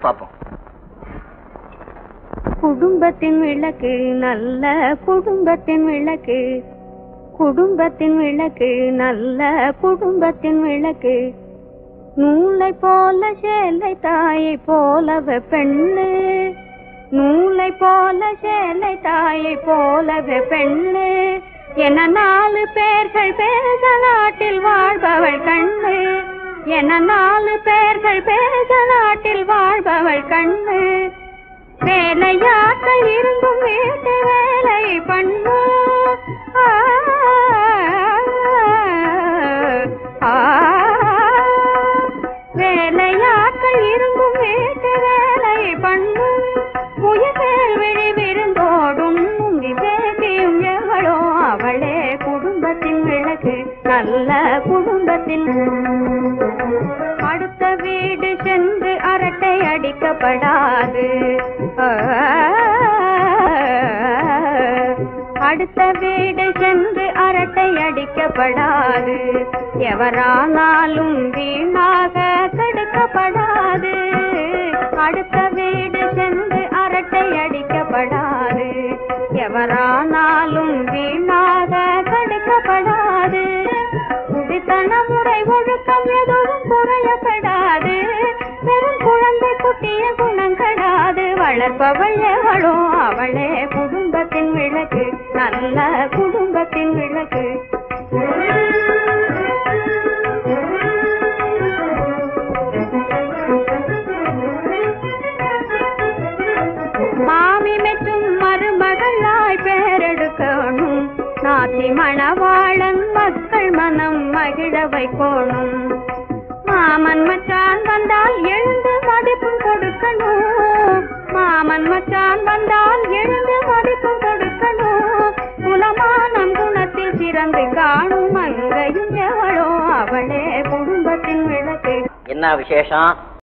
பாப்போம் குடும்பத்தின் விளக்கு நல்ல குடும்பத்தின் விளக்கு குடும்பத்தின் விளக்கு நல்ல குடும்பத்தின் விளக்கு நூலை போல சேலை தாயை போலவே பெண்ணு நூலை போல சேலை தாயை போலவே பெண்ணு என நாலு பேர்கள் பேச நாட்டில் வாழ்பவள் கண்ணு என நாலு பேர்கள் பேச நாட்டில் வாழ்பவள் கண்ணு வேலையாட்கள் இருந்தும் வீட்டு வேலை பண்ணு ஆ, ஆ, வேலையாட்கள் இருந்தும் வீட்டு வேலை பண்ணு உயிர் விழி விருந்தோடும் முங்கி பேசியும் எவளோ அவளே குடும்பத்தின் விளக்கு நல்ல குடும்பத்தின் அடுத்த வீடு சென்று அரட்டை அடிக்கப்படாது ஆ, அடுத்த வீடு சென்று அரட்டை அடிக்கப்படாது எவரானாலும் வீணாக தடுக்கப்படாது அடுத்த வீடு சென்று அரட்டை அடிக்கப்படாது எவரானாலும் வீணாக தடுக்கப்படாது குடித்தன முறை ஒழுக்கம் எதுவும் குறையப்படாது பெரும் குழந்தை குட்டிய குணங்கடாது வளர்ப்பவள் எவளோ அவளே குடும்பத்தின் விளக்கு நல்ல குடும்பத்தின் விளக்கு மாமி மெச்சும் மருமகளாய் பேரெடுக்கணும் நாத்தி மணவாளன் மக்கள் மனம் மகிழ வைக்கணும் மாமன் மச்சான் வந்தால் எழுந்து மதிப்பும் கொடுக்கணும் மாமன் மச்சான் வந்தால் எழுந்து மதிப்பும் கொடுக்கணும் குலமானம் குணத்தில் சிறந்து காணும் மங்கையும் எவளோ அவளே குடும்பத்தின் விளக்கு என்ன விசேஷம்